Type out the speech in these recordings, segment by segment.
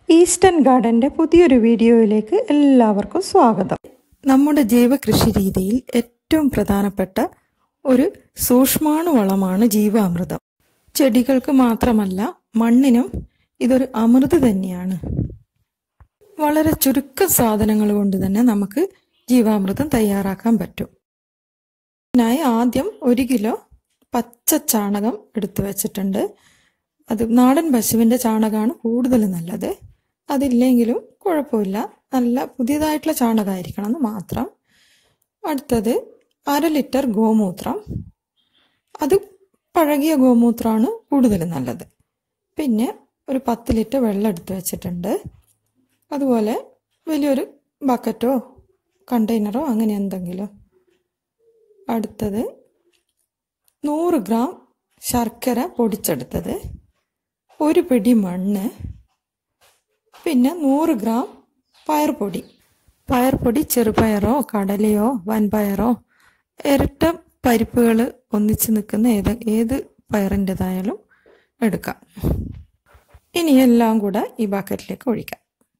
eastern ഗാർഡൻ്റെ പുതിയൊരു വീഡിയോയിലേക്ക് എല്ലാവർക്കും സ്വാഗതം നമ്മുടെ ജൈവ കൃഷി രീതിയിൽ ഏറ്റവും പ്രധാനപ്പെട്ട ഒരു സൂക്ഷ്മാണു വളമാണ് ജീവാമൃതം ചെടികൾക്ക് മാത്രമല്ല മണ്ണിനും ഇതൊരു അമൃത് തന്നെയാണ് വളരെ ചുരുക്കം സാധനങ്ങൾ കൊണ്ട് തന്നെ നമുക്ക് ജീവാമൃതം തയ്യാറാക്കാൻ പറ്റും ഇതിനായി ആദ്യം ഒരു കിലോ പച്ച ചാണകം എടുത്തു വെച്ചിട്ടുണ്ട് അത് നാടൻ പശുവിൻ്റെ ചാണകമാണ് കൂടുതൽ നല്ലത് അതില്ലെങ്കിലും കുഴപ്പമില്ല നല്ല പുതിയതായിട്ടുള്ള ചാണകമായിരിക്കണം എന്ന് മാത്രം അടുത്തത് അര ലിറ്റർ ഗോമൂത്രം അത് പഴകിയ ഗോമൂത്രമാണ് കൂടുതൽ നല്ലത് പിന്നെ ഒരു പത്ത് ലിറ്റർ വെള്ളം എടുത്ത് വെച്ചിട്ടുണ്ട് അതുപോലെ വലിയൊരു ബക്കറ്റോ കണ്ടെയ്നറോ അങ്ങനെ എന്തെങ്കിലും അടുത്തത് നൂറ് ഗ്രാം ശർക്കര പൊടിച്ചെടുത്തത് ഒരു പിടി മണ്ണ് പിന്നെ നൂറ് ഗ്രാം പയർപ്പൊടി പയർപ്പൊടി ചെറുപയറോ കടലയോ വൻപയറോ ഇരട്ട പരിപ്പുകൾ ഒന്നിച്ച് നിൽക്കുന്ന ഏത് ഏത് പയറിൻ്റെതായാലും എടുക്കാം ഇനി എല്ലാം കൂടെ ഈ ബക്കറ്റിലേക്ക് ഒഴിക്കാം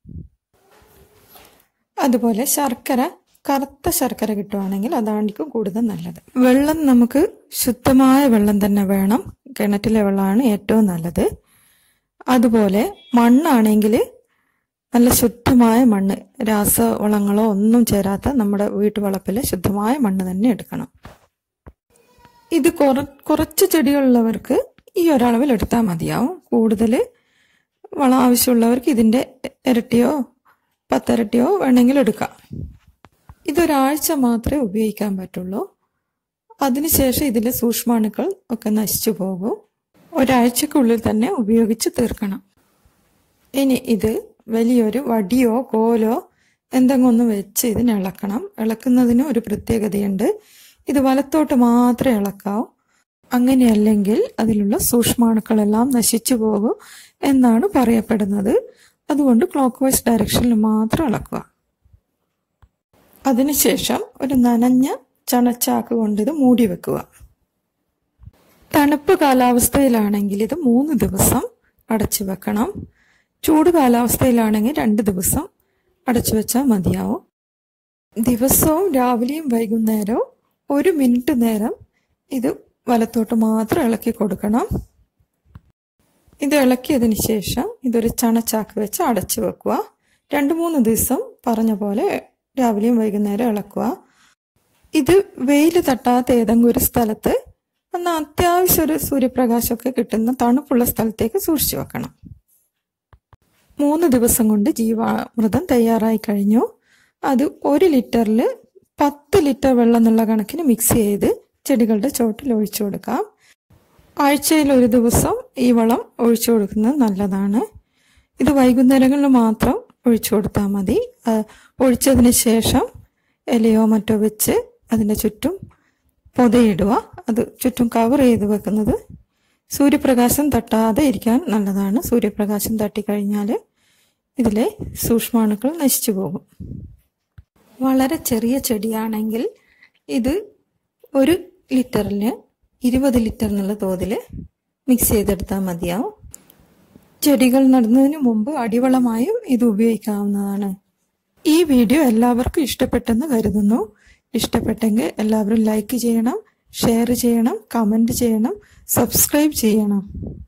അതുപോലെ ശർക്കര കറുത്ത ശർക്കര കിട്ടുവാണെങ്കിൽ അതാണിക്കും കൂടുതൽ നല്ലത് വെള്ളം നമുക്ക് ശുദ്ധമായ വെള്ളം തന്നെ വേണം കിണറ്റിലെ വെള്ളമാണ് ഏറ്റവും നല്ലത് അതുപോലെ മണ്ണാണെങ്കിൽ നല്ല ശുദ്ധമായ മണ്ണ് രാസവളങ്ങളോ ഒന്നും ചേരാത്ത നമ്മുടെ വീട്ടുവളപ്പിലെ ശുദ്ധമായ മണ്ണ് തന്നെ എടുക്കണം ഇത് കുറ കുറച്ച് ചെടികളുള്ളവർക്ക് ഈ ഒരളവിൽ എടുത്താൽ മതിയാവും കൂടുതൽ വളം ആവശ്യമുള്ളവർക്ക് ഇതിൻ്റെ ഇരട്ടിയോ പത്തിരട്ടിയോ വേണമെങ്കിൽ എടുക്കാം ഇതൊരാഴ്ച മാത്രമേ ഉപയോഗിക്കാൻ പറ്റുള്ളൂ അതിനുശേഷം ഇതിലെ സൂക്ഷ്മാണുക്കൾ ഒക്കെ നശിച്ചു പോകും ഒരാഴ്ചക്കുള്ളിൽ തന്നെ ഉപയോഗിച്ച് തീർക്കണം ഇനി ഇത് വലിയൊരു വടിയോ കോലോ എന്തെങ്കിലും ഒന്ന് വെച്ച് ഇതിന് ഇളക്കണം ഇളക്കുന്നതിന് ഒരു പ്രത്യേകതയുണ്ട് ഇത് വലത്തോട്ട് മാത്രമേ ഇളക്കാവൂ അങ്ങനെയല്ലെങ്കിൽ അതിലുള്ള സൂക്ഷ്മാണുക്കളെല്ലാം നശിച്ചു പോകും എന്നാണ് പറയപ്പെടുന്നത് അതുകൊണ്ട് ക്ലോക്ക് വൈസ് ഡയറക്ഷനിൽ മാത്രം ഇളക്കുക അതിനുശേഷം ഒരു നനഞ്ഞ ചണച്ചാക്ക് കൊണ്ട് ഇത് മൂടി വെക്കുക തണുപ്പ് കാലാവസ്ഥയിലാണെങ്കിൽ ഇത് മൂന്ന് ദിവസം അടച്ചു വെക്കണം ചൂട് കാലാവസ്ഥയിലാണെങ്കിൽ രണ്ട് ദിവസം അടച്ചു വെച്ചാൽ മതിയാവും ദിവസവും രാവിലെയും വൈകുന്നേരവും ഒരു മിനിറ്റ് നേരം ഇത് വലത്തോട്ട് മാത്രം ഇളക്കി കൊടുക്കണം ഇത് ഇളക്കിയതിന് ശേഷം ഇതൊരു ചണച്ചാക്ക് വെച്ച് അടച്ചു വെക്കുക രണ്ട് മൂന്ന് ദിവസം പറഞ്ഞ പോലെ രാവിലെയും വൈകുന്നേരം ഇളക്കുക ഇത് വെയിൽ തട്ടാത്ത ഏതെങ്കിലും ഒരു സ്ഥലത്ത് എന്നാൽ അത്യാവശ്യം ഒരു സൂര്യപ്രകാശമൊക്കെ കിട്ടുന്ന തണുപ്പുള്ള സ്ഥലത്തേക്ക് സൂക്ഷിച്ചു വെക്കണം മൂന്ന് ദിവസം കൊണ്ട് ജീവാമൃതം തയ്യാറായി കഴിഞ്ഞു അത് ഒരു ലിറ്ററിൽ പത്ത് ലിറ്റർ വെള്ളം എന്നുള്ള കണക്കിന് മിക്സ് ചെയ്ത് ചെടികളുടെ ചോട്ടിൽ ഒഴിച്ചു കൊടുക്കാം ആഴ്ചയിൽ ഒരു ദിവസം ഈ വളം ഒഴിച്ചു കൊടുക്കുന്നത് നല്ലതാണ് ഇത് വൈകുന്നേരങ്ങളിൽ മാത്രം ഒഴിച്ചു കൊടുത്താൽ മതി ഒഴിച്ചതിന് ശേഷം ഇലയോ മറ്റോ വെച്ച് അതിൻ്റെ ചുറ്റും പൊതയിടുക അത് ചുറ്റും കവർ ചെയ്ത് വെക്കുന്നത് സൂര്യപ്രകാശം തട്ടാതെ ഇരിക്കാൻ നല്ലതാണ് സൂര്യപ്രകാശം തട്ടിക്കഴിഞ്ഞാൽ ഇതിലെ സൂക്ഷ്മാണുക്കൾ നശിച്ചു പോകും വളരെ ചെറിയ ചെടിയാണെങ്കിൽ ഇത് ഒരു ലിറ്ററിന് ഇരുപത് ലിറ്റർ എന്നുള്ള തോതിൽ മിക്സ് ചെയ്തെടുത്താൽ മതിയാവും ചെടികൾ നടുന്നതിന് മുമ്പ് അടിവളമായും ഇത് ഉപയോഗിക്കാവുന്നതാണ് ഈ വീഡിയോ എല്ലാവർക്കും ഇഷ്ടപ്പെട്ടെന്ന് കരുതുന്നു ഇഷ്ടപ്പെട്ടെങ്കിൽ എല്ലാവരും ലൈക്ക് ചെയ്യണം ഷെയർ ചെയ്യണം കമൻറ്റ് ചെയ്യണം സബ്സ്ക്രൈബ് ചെയ്യണം